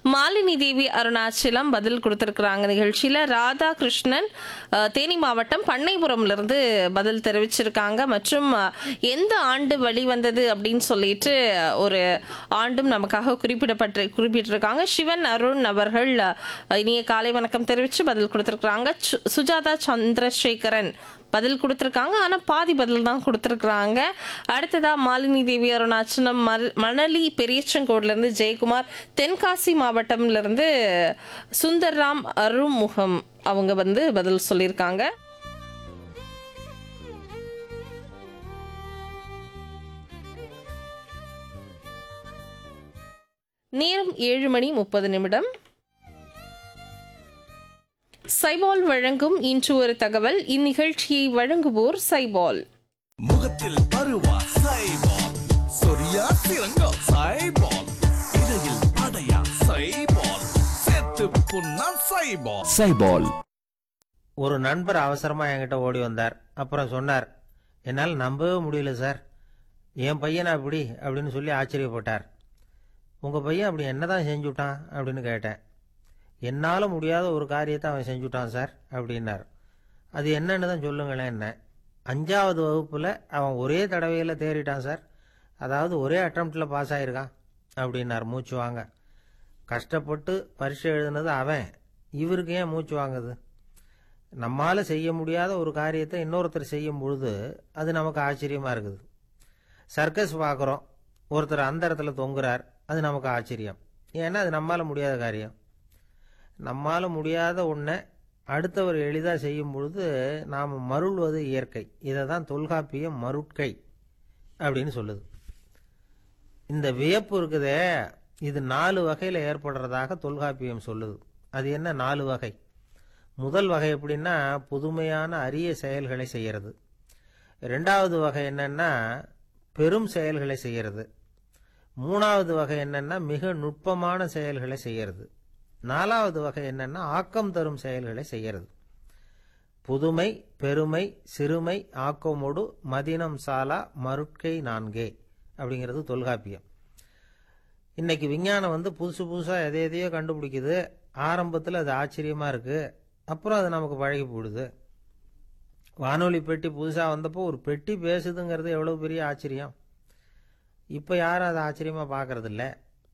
மாலினி தேவி அருணாச்சலம் பதில் கொடுத்திருக்கிறாங்க நிகழ்ச்சியில ராதாகிருஷ்ணன் அஹ், தேனி மாவட்டம் பண்ணைபுரம்ல இருந்து பதில் தெரிவிச்சிருக்காங்க மற்றும் அஹ், எந்த ஆண்டு வெளிவந்தது அப்படின்னு சொல்லிட்டு ஒரு ஆண்டும் நமக்காக குறிப்பிடப்பட்டு குறிப்பிட்டிருக்காங்க சிவன் அருண் அவர்கள் அஹ், இனிய காலை வணக்கம் தெரிவித்து பதில் கொடுத்திருக்கிறாங்க சு- சுஜாதா சந்திரசேகரன் பதில் கொடுத்துருக்காங்க ஆனால் பாதி பதில் தான் கொடுத்துருக்குறாங்க அடுத்ததா மாலினி தேவி அருணாச்சலம் மல்- மணலி பெரியச்சங்கோட்லேருந்து ஜெயக்குமார் தென்காசி மாவட்டம்லேருந்து சுந்தர்ராம் அருமுகம் அவங்க வந்து பதில் சொல்லியிருக்காங்க நேரம் ஏழு மணி முப்பது நிமிடம் சைபால் வழங்கும் இன்று ஒரு தகவல் இந்நிகழ்ச்சியை வழங்குவோர் சைபால் முகத்தில் பருவா சைபால் சொரியா சிறங்கா சைபால் இடையில் அடையா சைபால் செத்து புண்ணா சைபால் சைபால் ஒரு நண்பர் அவசரமா என்கிட்ட ஓடி வந்தார் அப்புறம் சொன்னார் என்னால் நம்பவே முடியல சார் என் பையனா அப்படி அப்படின்னு சொல்லி ஆச்சரியப்பட்டார் உங்க பையன் அப்படி என்னதான் செஞ்சுட்டான் அப்படின்னு கேட்டேன் என்னால் முடியாத ஒரு காரியத்தை அவன் செஞ்சுட்டான் சார் அப்படின்னார் அது என்னன்னு தான் சொல்லுங்களேன் என்ன அஞ்சாவது வகுப்புல அவன் ஒரே தடவையில் தேறிட்டான் சார் அதாவது ஒரே அட்டம்ப்டில் பாஸ் ஆயிருக்கான் அப்படின்னார் மூச்சு வாங்க கஷ்டப்பட்டு பரீட்சை எழுதுனது அவன் இவருக்கு ஏன் மூச்சு வாங்குது நம்மால் செய்ய முடியாத ஒரு காரியத்தை இன்னொருத்தர் செய்யும் பொழுது அது நமக்கு ஆச்சரியமா இருக்குது சர்க்கஸ் பார்க்குறோம் ஒருத்தர் அந்த இடத்துல தொங்குறார் அது நமக்கு ஆச்சரியம் ஏன்னா அது நம்மால் முடியாத காரியம் நம்மால் முடியாத ஒன்றை அடுத்தவர் எளிதாக செய்யும் பொழுது நாம் மருள்வது இயற்கை இதை தான் தொல்காப்பியம் மருட்கை அப்படின்னு சொல்லுது இந்த வியப்பு இருக்குதே இது நாலு வகையில் ஏற்படுறதாக தொல்காப்பியம் சொல்லுது அது என்ன நாலு வகை முதல் வகை எப்படின்னா புதுமையான அரிய செயல்களை செய்யறது ரெண்டாவது வகை என்னன்னா பெரும் செயல்களை செய்யறது மூணாவது வகை என்னன்னா மிக நுட்பமான செயல்களை செய்யறது நாலாவது வகை என்னன்னா ஆக்கம் தரும் செயல்களை செய்யறது புதுமை பெருமை சிறுமை ஆக்கமோடு மதினம் சாலா மருட்கை நான்கே அப்படிங்கிறது தொல்காப்பியம் இன்னைக்கு விஞ்ஞானம் வந்து புதுசு புதுசாக எதை எதையோ கண்டுபிடிக்குது ஆரம்பத்தில் அது ஆச்சரியமா இருக்கு அப்புறம் அது நமக்கு பழகி போயிடுது வானொலி பெட்டி புதுசாக வந்தப்போ ஒரு பெட்டி பேசுதுங்கிறது எவ்வளோ பெரிய ஆச்சரியம் இப்போ யாரும் அதை ஆச்சரியமாக பார்க்கறது இல்ல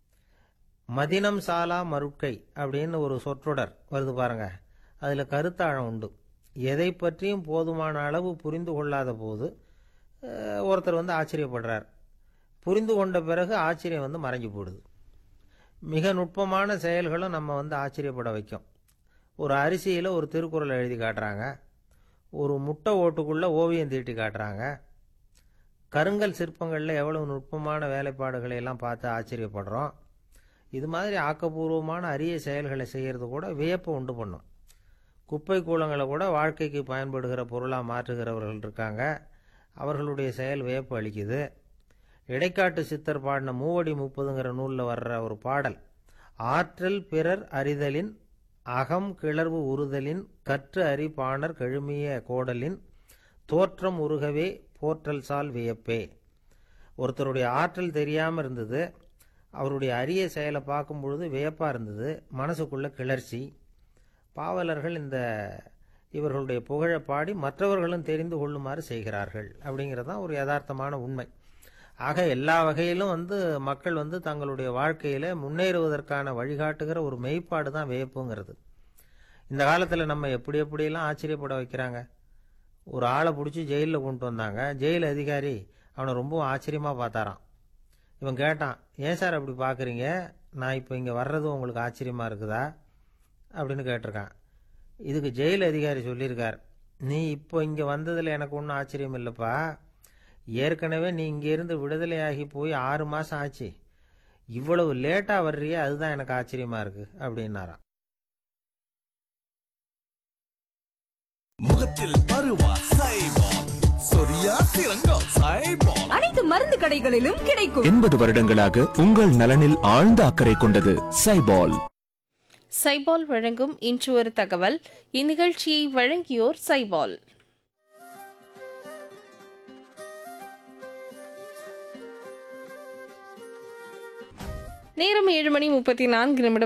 மதினம் சாலா மருட்கை அப்படின்னு ஒரு சொற்றொடர் வருது பாருங்க அதில் கருத்தாழம் உண்டு எதை பற்றியும் போதுமான அளவு புரிந்து கொள்ளாத போது அஹ், ஒருத்தர் வந்து ஆச்சரியப்படுறார் புரிந்து கொண்ட பிறகு ஆச்சரியம் வந்து மறைஞ்சு போயிடுது மிக நுட்பமான செயல்களும் நம்ம வந்து ஆச்சரியப்பட வைக்கும் ஒரு அரிசியில் ஒரு திருக்குறளை எழுதி காட்டுறாங்க ஒரு முட்டை ஓட்டுக்குள்ள ஓவியம் தீட்டி காட்டுறாங்க கருங்கல் சிற்பங்களில் எவ்வளவு நுட்பமான வேலைப்பாடுகளை எல்லாம் பார்த்து ஆச்சரியப்படுறோம் இது மாதிரி ஆக்கப்பூர்வமான அரிய செயல்களை செய்கிறது கூட வியப்பை உண்டு பண்ணும் குப்பை கூலங்களை கூட வாழ்க்கைக்கு பயன்படுகிற பொருளாக மாற்றுகிறவர்கள் இருக்காங்க அவர்களுடைய செயல் வியப்பு அளிக்குது இடைக்காட்டு சித்தர் பாடின மூவடி முப்பதுங்கிற நூலில் வர்ற ஒரு பாடல் ஆற்றல் பிறர் அறிதலின் அகம் கிளர்வு உறுதலின் கற்று அறி பாணர் கெழுமிய கோடலின் தோற்றம் உருகவே போற்றல் சால் வியப்பே ஒருத்தருடைய ஆற்றல் தெரியாமல் இருந்தது அவருடைய அரிய செயலை பார்க்கும் பொழுது வியப்பாக இருந்தது மனசுக்குள்ள கிளர்ச்சி பாவலர்கள் இந்த இவர்களுடைய புகழை பாடி மற்றவர்களும் தெரிந்து கொள்ளுமாறு செய்கிறார்கள் அப்படிங்கிறது தான் ஒரு யதார்த்தமான உண்மை ஆக எல்லா வகையிலும் வந்து மக்கள் வந்து தங்களுடைய வாழ்க்கையில முன்னேறுவதற்கான வழிகாட்டுகிற ஒரு மெய்ப்பாடு தான் வியப்புங்கிறது இந்த காலத்தில் நம்ம எப்படி எப்படியெல்லாம் ஆச்சரியப்பட வைக்கிறாங்க ஒரு ஆளை பிடிச்சி ஜெயிலில் கொண்டு வந்தாங்க ஜெயில் அதிகாரி அவனை ரொம்ப ஆச்சரியமாக பார்த்தாராம் இவன் கேட்டான் ஏன் சார் அப்படி பார்க்குறீங்க நான் இப்போ இங்கே வர்றது உங்களுக்கு ஆச்சரியமாக இருக்குதா அப்படின்னு கேட்டிருக்கான் இதுக்கு ஜெயில் அதிகாரி சொல்லியிருக்கார் நீ இப்போ இங்கே வந்ததில் எனக்கு ஒன்றும் ஆச்சரியம் இல்லைப்பா ஏற்கனவே நீ இங்கேருந்து விடுதலையாகி போய் ஆறு மாதம் ஆச்சு இவ்வளவு லேட்டாக வர்றியே அதுதான் எனக்கு ஆச்சரியமாக இருக்கு அப்படின்னாராம் முகத்தில் பருவா சைபால் சொரியா சிறங்கா சைபால் அனைத்து மருந்து கடைகளிலும் கிடைக்கும் எண்பது வருடங்களாக உங்கள் நலனில் ஆழ்ந்த அக்கறை கொண்டது சைபால் சைபால் வழங்கும் இன்று ஒரு தகவல் இந்நிகழ்ச்சியை வழங்கியோர் சைபால் நேரம் ஏழு மணி முப்பத்தி நான்கு நிமிடம்